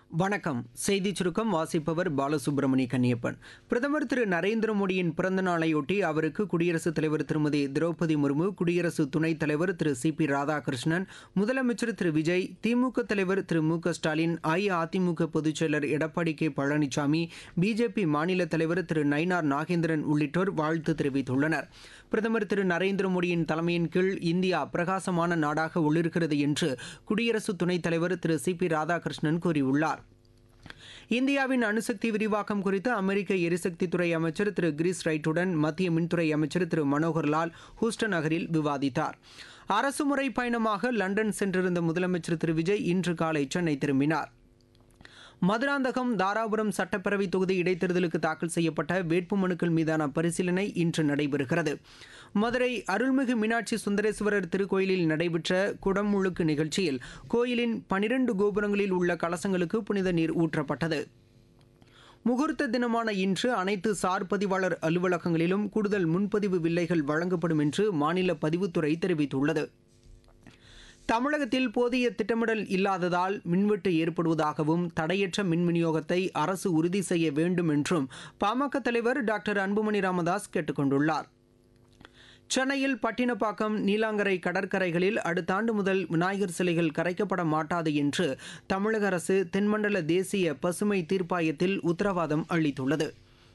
வணக்கம் செய்தி சுருக்கம் வாசிப்பவர் பாலசுப்ரமணி கன்னியப்பன் பிரதமர் திரு நரேந்திர மோடியின் பிறந்த நாளையொட்டி அவருக்கு குடியரசுத் தலைவர் திருமதி திரௌபதி முர்மு குடியரசு துணைத் தலைவர் திரு சி பி ராதாகிருஷ்ணன் முதலமைச்சர் திரு விஜய் திமுக தலைவர் திரு மு க ஸ்டாலின் அஇஅதிமுக பொதுச் செயலர் எடப்பாடி கே பழனிசாமி பிஜேபி மாநில தலைவர் திரு நயினார் நாகேந்திரன் உள்ளிட்டோர் வாழ்த்து தெரிவித்துள்ளனர் பிரதமர் திரு நரேந்திர மோடியின் தலைமையின் கீழ் இந்தியா பிரகாசமான நாடாக ஒளிர்கிறது என்று குடியரசு துணைத் தலைவர் திரு சி பி ராதாகிருஷ்ணன் கூறியுள்ளார் இந்தியாவின் அணுசக்தி விரிவாக்கம் குறித்து அமெரிக்க எரிசக்தி துறை அமைச்சர் திரு கிரிஸ் ரைட்டுடன் மத்திய மின்துறை அமைச்சர் திரு மனோகர் லால் ஹூஸ்டன் நகரில் விவாதித்தார் அரசுமுறை பயணமாக லண்டன் சென்றிருந்த முதலமைச்சர் திரு விஜய் இன்று காலை சென்னை திரும்பினார் மதுராந்தகம் தாராபுரம் சட்டப்பேரவை தொகுதி இடைத்தேர்தலுக்கு தாக்கல் செய்யப்பட்ட வேட்புமனுக்கள் மீதான பரிசீலனை இன்று நடைபெறுகிறது மதுரை அருள்மிகு மீனாட்சி சுந்தரேஸ்வரர் திருக்கோயிலில் நடைபெற்ற குடமுழுக்கு நிகழ்ச்சியில் கோயிலின் பனிரெண்டு கோபுரங்களில் உள்ள கலசங்களுக்கு புனித நீர் ஊற்றப்பட்டது முகூர்த்த தினமான இன்று அனைத்து சார் பதிவாளர் அலுவலகங்களிலும் கூடுதல் முன்பதிவு வில்லைகள் வழங்கப்படும் என்று மாநில பதிவுத்துறை தெரிவித்துள்ளது தமிழகத்தில் போதிய திட்டமிடல் இல்லாததால் மின்வெட்டு ஏற்படுவதாகவும் தடையற்ற மின் விநியோகத்தை அரசு உறுதி செய்ய வேண்டும் என்றும் பாமக தலைவர் டாக்டர் அன்புமணி ராமதாஸ் கேட்டுக் கொண்டுள்ளார் சென்னையில் பட்டினப்பாக்கம் நீலாங்கரை கடற்கரைகளில் அடுத்த ஆண்டு முதல் விநாயகர் சிலைகள் கரைக்கப்பட மாட்டாது என்று தமிழக அரசு தென்மண்டல தேசிய பசுமை தீர்ப்பாயத்தில் உத்தரவாதம் அளித்துள்ளது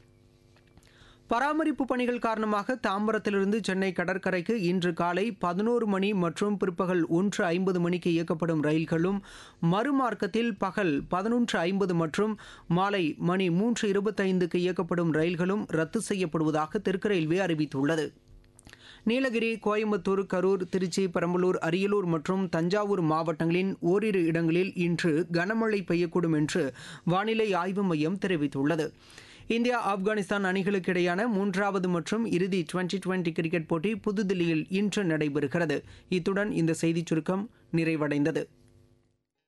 பராமரிப்பு பணிகள் காரணமாக தாம்பரத்திலிருந்து சென்னை கடற்கரைக்கு இன்று காலை பதினோரு மணி மற்றும் பிற்பகல் ஒன்று ஐம்பது மணிக்கு இயக்கப்படும் ரயில்களும் மறுமார்க்கத்தில் பகல் பதினொன்று ஐம்பது மற்றும் மாலை மணி மூன்று இருபத்தைந்துக்கு இயக்கப்படும் ரயில்களும் ரத்து செய்யப்படுவதாக தெற்கு ரயில்வே அறிவித்துள்ளது நீலகிரி கோயம்புத்தூர் கரூர் திருச்சி பெரம்பலூர் அரியலூர் மற்றும் தஞ்சாவூர் மாவட்டங்களின் ஓரிரு இடங்களில் இன்று கனமழை பெய்யக்கூடும் என்று வானிலை ஆய்வு மையம் தெரிவித்துள்ளது இந்தியா ஆப்கானிஸ்தான் அணிகளுக்கு இடையான மூன்றாவது மற்றும் இறுதி டுவெண்டி டுவெண்டி கிரிக்கெட் போட்டி புதுதில்லியில் இன்று நடைபெறுகிறது இத்துடன் இந்த செய்திச் சுருக்கம் நிறைவடைந்தது